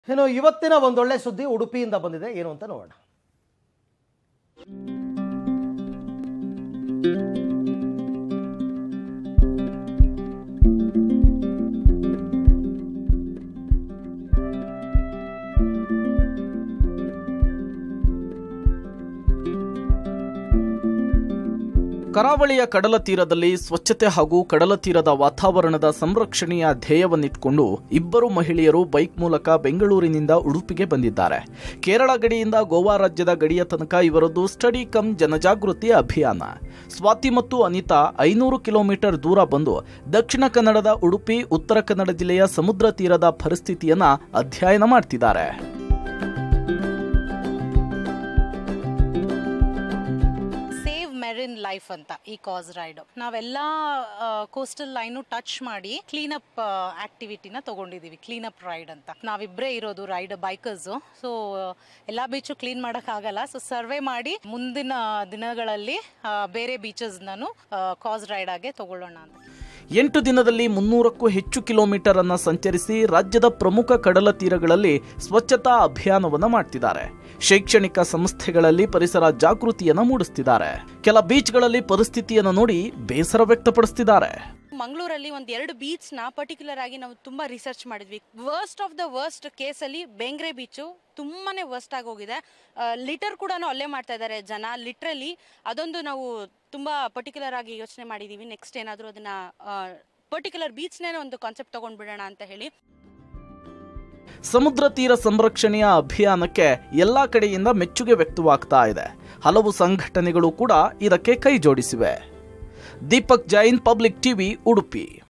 ಇನ್ನು ಇವತ್ತಿನ ಒಂದೊಳ್ಳೆ ಸುದ್ದಿ ಉಡುಪಿಯಿಂದ ಬಂದಿದೆ ಏನು ಅಂತ ನೋಡೋಣ ಕರಾವಳಿಯ ಕಡಲ ತೀರದಲ್ಲಿ ಸ್ವಚ್ಛತೆ ಹಾಗೂ ಕಡಲ ತೀರದ ವಾತಾವರಣದ ಸಂರಕ್ಷಣೆಯ ಧ್ಯೇಯವನ್ನಿಟ್ಕೊಂಡು ಇಬ್ಬರು ಮಹಿಳೆಯರು ಬೈಕ್ ಮೂಲಕ ಬೆಂಗಳೂರಿನಿಂದ ಉಡುಪಿಗೆ ಬಂದಿದ್ದಾರೆ ಕೇರಳ ಗಡಿಯಿಂದ ಗೋವಾ ರಾಜ್ಯದ ಗಡಿಯ ತನಕ ಇವರದ್ದು ಸ್ಟಡಿ ಕಮ್ ಜನಜಾಗೃತಿ ಅಭಿಯಾನ ಸ್ವಾತಿ ಮತ್ತು ಅನಿತಾ ಐನೂರು ಕಿಲೋಮೀಟರ್ ದೂರ ಬಂದು ದಕ್ಷಿಣ ಕನ್ನಡದ ಉಡುಪಿ ಉತ್ತರ ಕನ್ನಡ ಜಿಲ್ಲೆಯ ಸಮುದ್ರ ತೀರದ ಪರಿಸ್ಥಿತಿಯನ್ನ ಅಧ್ಯಯನ ಮಾಡ್ತಿದ್ದಾರೆ ಸೇವ್ ಮೆರಿನ್ ಲೈಫ್ ಅಂತ ಈ ಕಾಸ್ ರೈಡ್ ನಾವೆಲ್ಲ ಕೋಸ್ಟಲ್ ಲೈನು ಟಚ್ ಮಾಡಿ ಕ್ಲೀನ್ ಅಪ್ ಆಕ್ಟಿವಿಟಿನ ತಗೊಂಡಿದೀವಿ ಕ್ಲೀನ್ ಅಪ್ ರೈಡ್ ಅಂತ ನಾವಿಬ್ಬರೇ ಇರೋದು ರೈಡ್ ಬೈಕರ್ಸ್ ಸೊ ಎಲ್ಲಾ ಬೀಚು ಕ್ಲೀನ್ ಮಾಡಕ್ ಆಗಲ್ಲ ಸೊ ಸರ್ವೆ ಮಾಡಿ ಮುಂದಿನ ದಿನಗಳಲ್ಲಿ ಆ, ಬೇರೆ ಬೀಚಸ್ ನಾನು ಕಾಸ್ ರೈಡ್ ಆಗಿ ತಗೊಳ್ಳೋಣ ಅಂತ ಎಂಟು ದಿನದಲ್ಲಿ ಮುನ್ನೂರಕ್ಕೂ ಹೆಚ್ಚು ಕಿಲೋಮೀಟರ್ ಅನ್ನ ಸಂಚರಿಸಿ ರಾಜ್ಯದ ಪ್ರಮುಖ ಕಡಲ ತೀರಗಳಲ್ಲಿ ಸ್ವಚ್ಛತಾ ಅಭಿಯಾನವನ್ನ ಮಾಡ್ತಿದ್ದಾರೆ ಶೈಕ್ಷಣಿಕ ಸಂಸ್ಥೆಗಳಲ್ಲಿ ಪರಿಸರ ಜಾಗೃತಿಯನ್ನ ಮೂಡಿಸ್ತಿದ್ದಾರೆ ಕೆಲ ಬೀಚ್ಗಳಲ್ಲಿ ಪರಿಸ್ಥಿತಿಯನ್ನು ನೋಡಿ ಬೇಸರ ವ್ಯಕ್ತಪಡಿಸ್ತಿದ್ದಾರೆ ಮಂಗಳೂರಲ್ಲಿ ಒಂದ್ ಎರಡು ಬೀಚ್ ನ ಪರ್ಟಿಕ್ಯುಲರ್ ಆಗಿ ನಾವು ತುಂಬಾ ರಿಸರ್ಚ್ ಮಾಡಿದ್ವಿ worst of the worst case ಅಲ್ಲಿ ಬೆಂಗ್ರೆ ಬೀಚು ತುಂಬಾನೇ ವರ್ಸ್ಟ್ ಆಗಿ ಹೋಗಿದೆ ಲಿಟರ್ ಕೂಡ ಅಲ್ಲೇ ಮಾಡ್ತಾ ಇದ್ದಾರೆ ಜನ ಲಿಟ್ರಲಿ ಅದೊಂದು ನಾವು ತುಂಬಾ ಪರ್ಟಿಕ್ಯುಲರ್ ಆಗಿ ಯೋಚನೆ ಮಾಡಿದೀವಿ ನೆಕ್ಸ್ಟ್ ಏನಾದರೂ ಅದನ್ನ ಪರ್ಟಿಕ್ಯುಲರ್ ಬೀಚ್ನೇ ಒಂದು ಕಾನ್ಸೆಪ್ಟ್ ತಗೊಂಡ್ಬಿಡೋಣ ಅಂತ ಹೇಳಿ ಸಮುದ್ರ ತೀರ ಸಂರಕ್ಷಣೆಯ ಅಭಿಯಾನಕ್ಕೆ ಎಲ್ಲಾ ಕಡೆಯಿಂದ ಮೆಚ್ಚುಗೆ ವ್ಯಕ್ತವಾಗ್ತಾ ಇದೆ ಹಲವು ಸಂಘಟನೆಗಳು ಕೂಡ ಇದಕ್ಕೆ ಕೈ ಜೋಡಿಸಿವೆ ದೀಪಕ್ ಜೈನ್ ಪಬ್ಲಿಕ್ ಟಿವಿ ಉಡುಪಿ